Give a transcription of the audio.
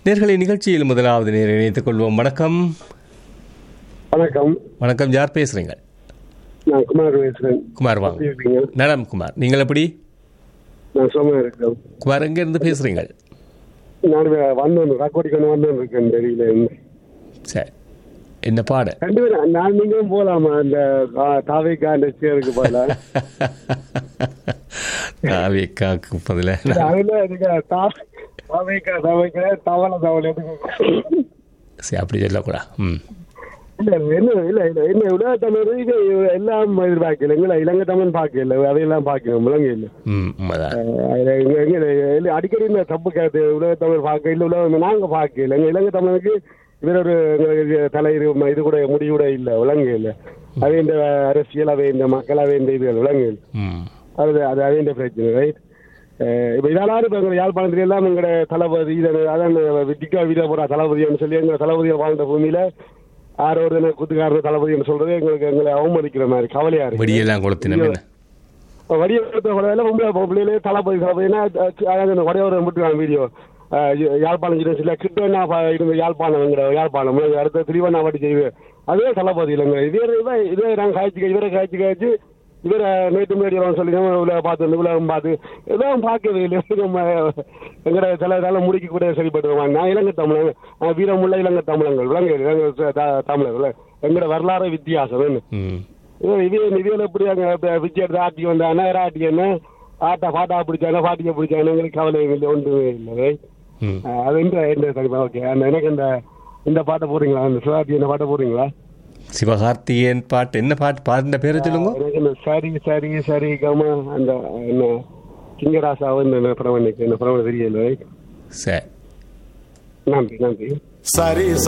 நேர்களை நிகழ்ச்சியில் முதலாவது நேர் இணைத்துக் கொள்வோம் வணக்கம் வணக்கம் வணக்கம் யார் பேசுறீங்க நான் குமார் பேசுறேன் குமார் எப்படி வாங்க இருக்கீங்க நலம் குமார் நீங்கள் எப்படி நான் சோமா இருக்கேன் குமார் எங்க இருந்து பேசுறீங்க நான் வே- வந்தோம் ராக்கோடி கொண்டு வந்தோம் இருக்கேன் தெரியல சரி என்ன பாட ரெண்டு பேரும் நான் நீங்களும் போலாமா அந்த தாவைக்கா அந்த சேருக்கு போல தாவேக்காக்கு பதில அதுல எனக்கு தா- தாவைக்கா தாவைக்கா தவளை தவளை எதுக்கு சரி அப்படி சொல்லக்கூடாது ம் இல்ல என்ன இல்ல இல்ல என்ன உலக தமிழ் இது எல்லாம் எதிர்பார்க்கல எங்களை இலங்கை தமிழ் பார்க்கல அதையெல்லாம் பார்க்கணும் விலங்கு இல்லை ம் உண்மைதான் எங்க- எங்க இல்ல, அடிக்கடி இந்த தப்பு கேட்டு உலக தமிழ் பார்க்க இல்ல உலக நாங்க பார்க்கல எங்க இலங்கை தமிழுக்கு இவர் ஒரு எங்களுக்கு தலைவர் ம- இது கூட முடி கூட இல்ல விலங்கு இல்ல அவை இந்த அரசியல் அவை இந்த மக்கள் அவை இந்த இது விலங்கு இல்ல ம் அது அது அவை இந்த பிரச்சனை ரைட் இப்ப இதெல்லாம் இப்ப எங்க யாழ்ப்பாணத்துல எல்லாம் எங்கட தளபதி இது- அதான் விட்டிக்கா வீடியோ போறா தளபதின்னு சொல்லி எங்க தளபதியை வாழ்ந்த பூமியில ஆறு ஒரு தின குத்துக்காரர் தளபதின்னு சொல்றது எங்களுக்கு எங்களை அவமதிக்கிற மாதிரி கவலையா இருக்கு வெடியெல்லாம் கொளுத்தினம் என்ன வடிய பொம்பளை பொம்பளையிலே தளபதி தளபதினா அதாவது இந்த வடையோட விட்டுருக்காங்க வீடியோ யாழ்ப்பாணம் யூனிவர்சிட்டியில் கிட்டனா இருந்த யாழ்ப்பாணம் எங்கிற யாழ்ப்பாணம் அடுத்த திருவண்ணாமலை செய்வு அதே தளபதி இல்லைங்க இதே இவன் இதே நாங்கள் காய்ச்சி இவரை காய்ச்சி காய்ச்சி இவரை நேற்று முன்னாடி வரவன் சொல்லி இவ்வளோ பார்த்து இவ்வளோ பார்த்து எல்லாம் பார்க்கவே இல்லை நம்ம எங்கட சில இதெல்லாம் முடிக்க கூட சரிப்பட்டுருவாங்க நான் இலங்கை தமிழன் நான் வீரமுள்ள இலங்கை தமிழங்கள் விலங்கு இலங்கை த- தமிழர்கள் எங்கட வரலாறு வித்தியாசம் என்ன ம் இவன் இவன் இவன் எப்படி அங்க ப- பிச்சை எடுத்து ஆட்டி வந்தானா ஆட்டி என்ன ஆட்டா பாட்டா பிடிச்சாங்க பாட்டியை பிடிச்சாங்க எங்களுக்கு கவலை இல்லை ஒன்றுமே இல்லை ம் அஹ் அது இந்த இந்த சரிமா ஓகே அந்த எனக்கு இந்த இந்த பாட்டை போடுறீங்களா அந்த சிவாஜி இந்த பாட்டை போடுறீங்களா சிவகார்த்திகேயன் பாட்டு என்ன பாட்டு பாடின பேரை சொல்லுங்க எனக்கு இந்த சரி சரி சரி கம அந்த என்ன சிங்கராசாவும் இந்த பிரமணிக்கு இந்த பிரமணம் தெரியல சரி நன்றி நன்றி சரி